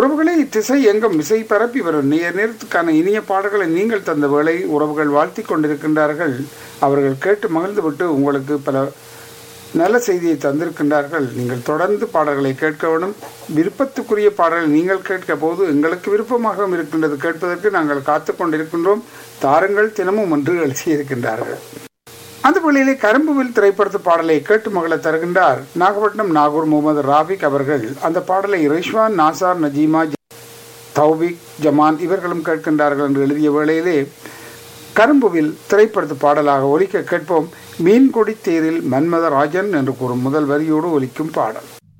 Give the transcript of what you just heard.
உறவுகளை திசை எங்கும் இசை பரப்பி வரும் நேர் நேரத்துக்கான இனிய பாடல்களை நீங்கள் தந்த வேளை உறவுகள் வாழ்த்தி கொண்டிருக்கின்றார்கள் அவர்கள் கேட்டு மகிழ்ந்துவிட்டு உங்களுக்கு பல நல்ல செய்தியை தந்திருக்கின்றார்கள் நீங்கள் தொடர்ந்து பாடல்களை கேட்க வேண்டும் விருப்பத்துக்குரிய பாடல்களை நீங்கள் கேட்க போது எங்களுக்கு விருப்பமாக இருக்கின்றது கேட்பதற்கு நாங்கள் காத்து கொண்டிருக்கின்றோம் தாருங்கள் தினமும் என்று எழுதியிருக்கின்றார்கள் அந்த வழியிலே கரும்புவில் திரைப்படத்து பாடலை கேட்டு மகள தருகின்றார் நாகப்பட்டினம் நாகூர் முகமது ராபிக் அவர்கள் அந்த பாடலை ரிஷ்வான் நாசார் நஜீமா தௌபிக் ஜமான் இவர்களும் கேட்கின்றார்கள் என்று எழுதிய வேளையிலே கரும்புவில் திரைப்படத்து பாடலாக ஒலிக்க கேட்போம் மீன்கொடி தேரில் மன்மத ராஜன் என்று கூறும் முதல் வரியோடு ஒலிக்கும் பாடல்